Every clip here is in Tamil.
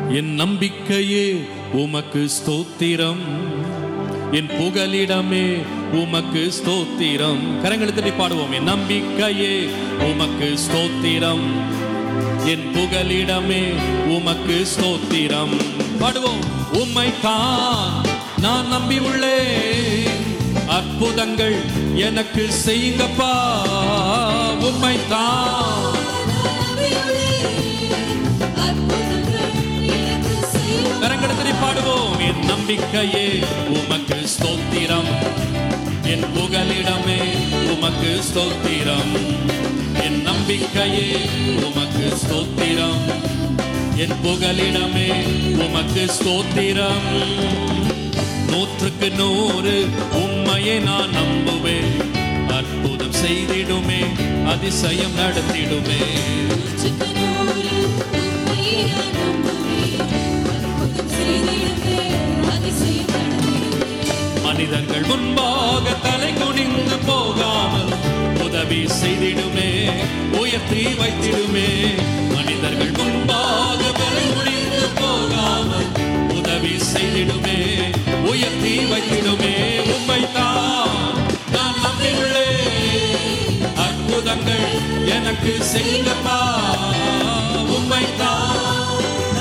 என் நம்பிக்கையே உமக்கு ஸ்தோத்திரம் என் புகலிடமே உமக்கு ஸ்தோத்திரம் கரங்களை தட்டி பாடுவோம் என் நம்பிக்கையே உமக்கு ஸ்தோத்திரம் என் புகலிடமே உமக்கு ஸ்தோத்திரம் பாடுவோம் உம்மை தான் நான் நம்பி உள்ளேன் அற்புதங்கள் எனக்கு செய்யுங்கப்பா உம்மை தான் கரங்களை தட்டி பாடுவோம் என் நம்பிக்கையே உமக்கு ஸ்தோத்திரம் என் புகலிடமே உமக்கு ஸ்தோத்திரம் என் நம்பிக்கையே உமக்கு ஸ்தோத்திரம் என் புகலிடமே உமக்கு ஸ்தோத்திரம் நூற்றுக்கு நூறு உம்மையை நான் நம்புவேன் அற்புதம் செய்திடுமே அதிசயம் நடத்திடுமே மனிதர்கள் முன்பாக தலை குனிந்து போகாமல் உதவி செய்திடுமே உயர்த்தி வைத்திடுமே மனிதர்கள் முன்பாக தலை குனிந்து போகாமல் உதவி செய்திடுமே உயர்த்தி வைத்திடுமே உம்மை தான் நான் நம்பியுள்ளேன் அற்புதங்கள் எனக்கு செய்யுங்கப்பா உம்மை தான்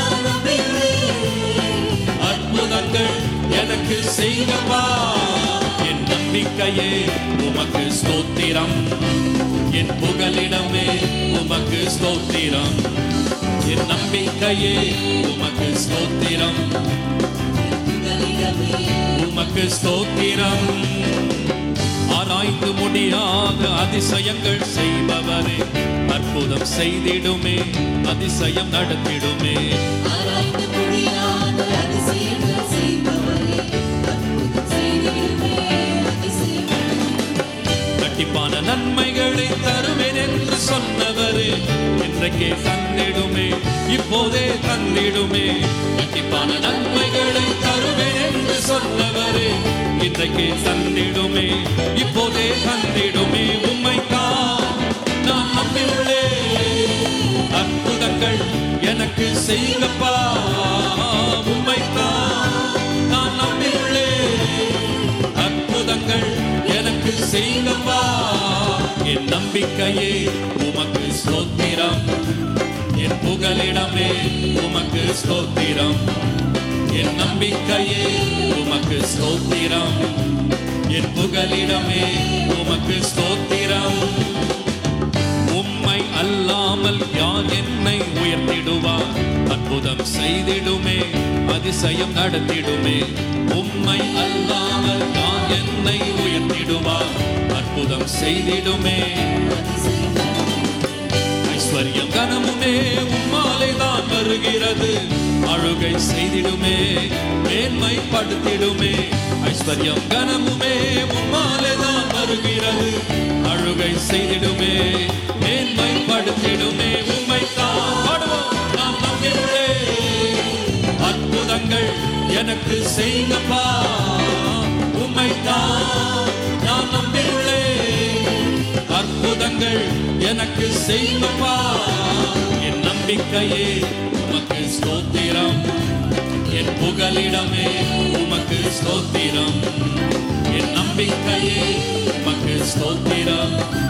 அற்புதங்கள் எனக்கு செய்யப்பா என் நம்பிக்கையே உமக்கு ஸ்தோத்திரம் என் புகலிடமே உமக்கு ஸ்தோத்திரம் என் நம்பிக்கையே உமக்கு ஸ்தோத்திரம் உமக்கு ஸ்தோத்திரம் ஆராய்ந்து முடியாத அதிசயங்கள் செய்பவரே அற்புதம் செய்திடுமே அதிசயம் நடத்திடுமே கட்டிப்பான நன்மைகளை தருவேன் என்று சொன்னவரே இன்றைக்கே தந்திடுமே இப்போதே தந்திடுமே கட்டிப்பான நன்மைகளை தருவேன் என்று சொன்னவரே இன்றைக்கே தந்திடுமே இப்போதே தந்திடுமே உம்மை தான் நான் நம்பியுள்ளேன் அற்புதங்கள் எனக்கு செய்யுங்கப்பா உம்மை தான் நான் நம்பியுள்ளேன் அற்புதங்கள் எனக்கு செய்யுங்கப்பா என் நம்பிக்கையே உமக்கு ஸ்தோத்திரம் என் புகலிடமே உமக்கு ஸ்தோத்திரம் என் நம்பிக்கையே உமக்கு ஸ்தோத்திரம் என் புகலிடமே உமக்கு ஸ்தோத்திரம் உம்மை அல்லாமல் யார் என்னை உயர்த்திடுவார் அற்புதம் செய்திடுமே அதிசயம் நடத்திடுமே உம்மை அல்லாமல் யார் என்னை உயர்த்திடுவார் அற்புதம் செய்திடுமே ஐஸ்வர்யம் கனமுமே உம்மாலே தான் வருகிறது அழுகை செய்திடுமே மேன்மைப்படுத்திடுமே ஐஸ்வர்யம் கனமுமே உம்மாலே தான் வருகிறது அழுகை செய்திடுமே மேன்மைப்படுத்திடுமே உம்மை தான் பாடுவோம் நான் நம்பியுள்ளேன் அற்புதங்கள் எனக்கு செய்யுங்கப்பா உம்மை தான் நான் நம்பியுள்ளேன் அற்புதங்கள் எனக்கு செய்யுங்கப்பா என் நம்பிக்கையே உமக்கு ஸ்தோத்திரம் என் புகலிடமே உமக்கு ஸ்தோத்திரம் என் நம்பிக்கையே உமக்கு ஸ்தோத்திரம்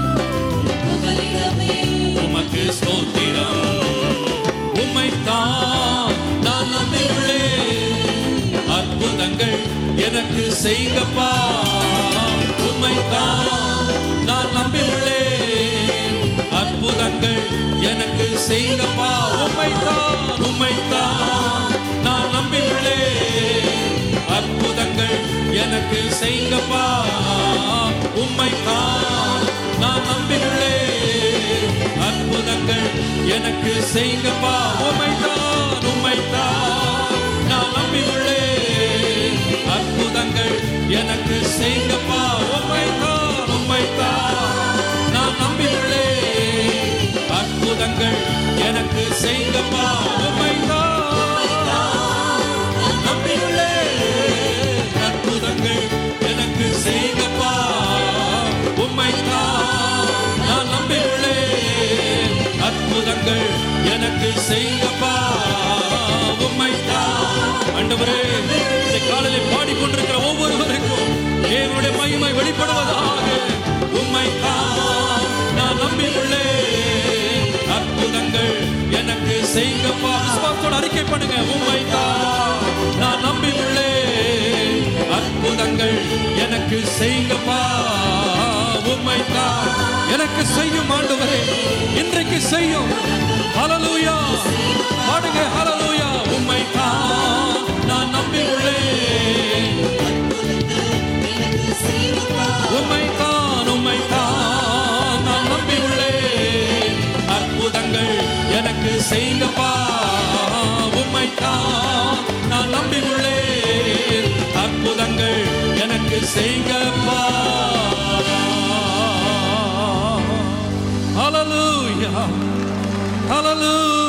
உமக்கு ஸ்தோத்திரம் உம்மைத்தான் நான் நம்பியுள்ளேன் அற்புதங்கள் எனக்கு செய்யுங்கப்பா உம்மைத்தான் நான் நம்பியுள்ளேன் அற்புதங்கள் எனக்கு செய்யுங்கப்பா உம்மைத்தான் உம்மைத்தான் நான் நம்பியுள்ளேன் அற்புதங்கள் எனக்கு செய்யுங்கப்பா உம்மைத்தான் நான் நம்பியுள்ளேன் அற்புதங்கள் எனக்கு செய்யுங்கப்பா உம்மைத்தான் உம்மைத்தான் நான் நம்பியுள்ளேன் அற்புதங்கள் எனக்கு செய்யுங்கப்பா உம்மைத்தான் உம்மைத்தான் நான் நம்பியுள்ளேன் அற்புதங்கள் எனக்கு செய்யுங்கப்பா உம்மைத்தான் நம்பியுள்ளேன் அற்புதங்கள் எனக்கு செய்யுங்கப்பா உம்மைத்தான் நான் நம்பியுள்ளேன் அற்புதங்கள் எனக்கு செய்யுங்கப்பா உம்மை ஆண்டவரே இந்த காலையிலே பாடிக்கொண்டிருக்கிற ஒவ்வொருவருக்கும் தேவனுடைய மகிமை வெளிப்படுவதாக உம்மை நான் நம்பி உள்ளேன் அற்புதங்கள் எனக்கு செய்யுங்கப்பா விசுவாசத்தோட அறிக்கை பண்ணுங்க உம்மை நான் நம்பி உள்ளேன் அற்புதங்கள் எனக்கு செய்யுங்கப்பா உம்மை எனக்கு செய்யும் ஆண்டவரே இன்றைக்கு செய்யும் ஹalleluya பாடுங்க ஹalleluya உம்மை நான் நம்பி உள்ளேன் உம்மை தான் உம்மை தான் நான் நம்பி உள்ளேன் அற்புதங்கள் எனக்கு செய்யுங்கப்பா உம்மை தான் நான் நம்பி உள்ளேன் அற்புதங்கள் எனக்கு செய்யுங்கப்பா ஹalleluya ஹalleluya